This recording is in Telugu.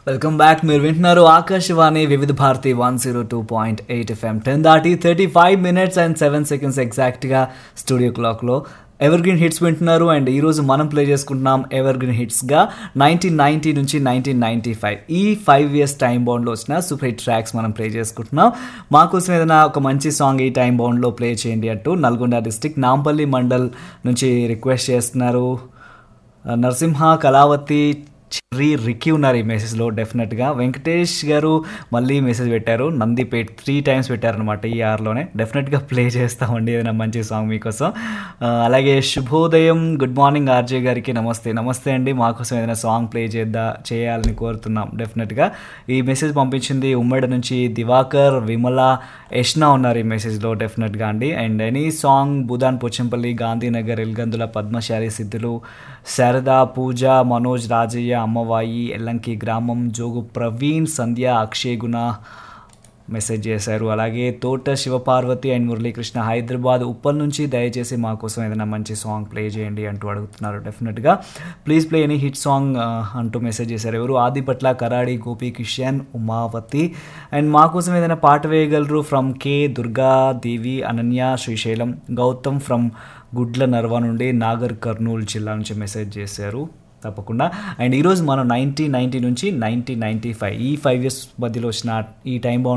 వెల్కమ్ బ్యాక్ మీరు వింటున్నారు Akashvani Vividh Bharati one zero two point eight FM ten దాటి thirty five minutes and seven seconds ఎగ్జాక్ట్గా స్టూడియో క్లాక్లో ఎవర్ గ్రీన్ హిట్స్ వింటున్నారు అండ్ ఈరోజు మనం ప్లే చేసుకుంటున్నాం ఎవర్ గ్రీన్ హిట్స్గా నైన్టీన్ నైన్టీ నుంచి నైన్టీన్ నైన్టీ ఫైవ్ ఈ ఫైవ్ ఇయర్స్ టైం బౌండ్లో వచ్చిన సూపర్ హిట్ ట్రాక్స్ మనం ప్లే చేసుకుంటున్నాం మాకోసం ఏదైనా ఒక మంచి సాంగ్ ఈ టైం బౌండ్లో ప్లే చేయండి అంటూ నల్గొండ డిస్టిక్ నాంపల్లి మండల్ నుంచి రిక్వెస్ట్ చేస్తున్నారు నరసింహ కళావతి చెర్రీ రిక్కి ఉన్నారు ఈ మెసేజ్లో డెఫినెట్గా వెంకటేష్ గారు మళ్ళీ మెసేజ్ పెట్టారు నందిపేట్ త్రీ టైమ్స్ పెట్టారనమాట ఈ ఆర్లోనే డెఫినెట్గా ప్లే చేస్తామండి ఏదైనా మంచి సాంగ్ మీకోసం ఆ, అలాగే శుభోదయం గుడ్ మార్నింగ్ ఆర్జే గారికి నమస్తే నమస్తే అండి మాకోసం ఏదైనా సాంగ్ ప్లే చేద్దా చేయాలని కోరుతున్నాం డెఫినెట్గా ఈ మెసేజ్ పంపించింది ఉమ్మడి నుంచి దివాకర్ విమల యష్నా ఉన్నారు ఈ మెసేజ్లో డెఫినెట్గా అండి and any song Budhan Pochampalli Gandhinagar Elgandula Padmasali Siddhulu Sharada పూజ మనోజ్ రాజయ్య అమ్మవాయి ఎల్లంకి గ్రామం జోగు ప్రవీణ్ సంధ్య అక్షయ్ గుణ మెసేజ్ చేశారు అలాగే తోట శివపార్వతి అండ్ మురళీకృష్ణ హైదరాబాద్ ఉప్పల్ నుంచి దయచేసి మా కోసం ఏదైనా మంచి సాంగ్ ప్లే చేయండి అంటూ అడుగుతున్నారు డెఫినెట్గా please play any hit song అంటూ మెసేజ్ చేశారు ఎవరు ఆదిపట్ల కరాడి గోపి కిషన్ ఉమావతి అండ్ మా కోసం ఏదైనా పాట వేయగలరు from K Durga Devi Ananya Srisailam Gautam from Gudla Narva నుండి నాగర్ కర్నూలు జిల్లా నుంచి మెసేజ్ చేశారు తప్పకుండా అండ్ ఈరోజు మనం నైన్టీన్ నైన్టీ నుంచి నైన్టీన్ నైన్టీ ఫైవ్ ఈ ఫైవ్ ఇయర్స్ మధ్యలో వచ్చిన ఈ టైం బౌండ్